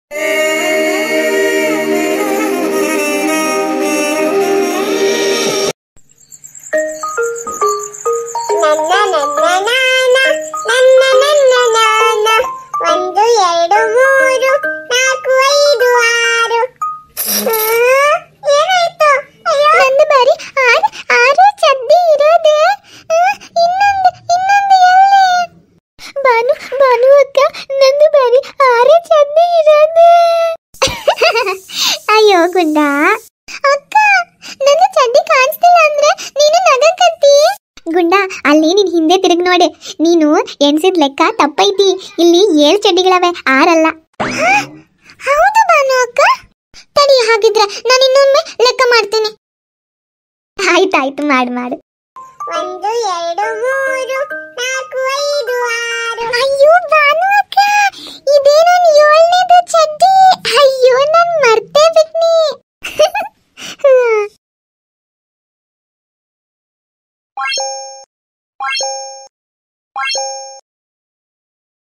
ನನ್ನ ನನ್ನ ನಾನ ನನ್ನ ನನ್ನ ನಾನ ಒಂದು ಎರಡು ಮೂರು ನಾಲ್ಕು ಐದು ಆರು ಆ, ಏನಾಯ್ತು ಅಯ್ಯೋ ನಂದು ಬರೀ ಆರು ಆರು ಚಡ್ಡಿ ಇರೋದೆ ಆ, ಇನ್ನೊಂದು ಇನ್ನೊಂದು ಎಲ್ಲಿ ಬಾನು ಬಾನು ಅಕ್ಕ ನಂದು ಬರೀ ಆರು ಚಡ್ಡಿ ಇರೋದೆ ಅಯ್ಯೋ ಗುಂಡ ಅಕ್ಕ ನನ್ನ ಚಡ್ಡಿ ಕಾಣಿಸ್ತಿಲ್ಲ ಅಂದ್ರೆ ನೀನು ನಗಕತ್ತಿ ಗುಂಡ ಅಲ್ಲಿ ನೀನ್ ಹಿಂದೆ ತಿರುಗ್ ನೋಡಿ ನೀನು ಎಣ್ಸಿದ್ ಲೆಕ್ಕ ತಪ್ಪೈತಿ ಇಲ್ಲಿ ಏಳು ಚಡ್ಡಿಗಳವೆ ಆರಲ್ಲ ಹೌದು ಬಾನು ಅಕ್ಕ ತಡಿ ಹಾಗಿದ್ರೆ ನಾನು ಇನ್ನೊಮ್ಮೆ ಲೆಕ್ಕ ಮಾಡ್ತೀನಿ ಆಯ್ತಾಯ್ತು ಮಾಡು ಮಾಡು ಒಂದು ಎರಡು ಮೂರು ನಾಲ್ಕು ಐದು ಆರು ಅಯ್ಯೋ ಬಾನು ಅಕ್ಕ ಇದೇ ನಾನು ಏಳನೇದು ಚಡ್ಡಿ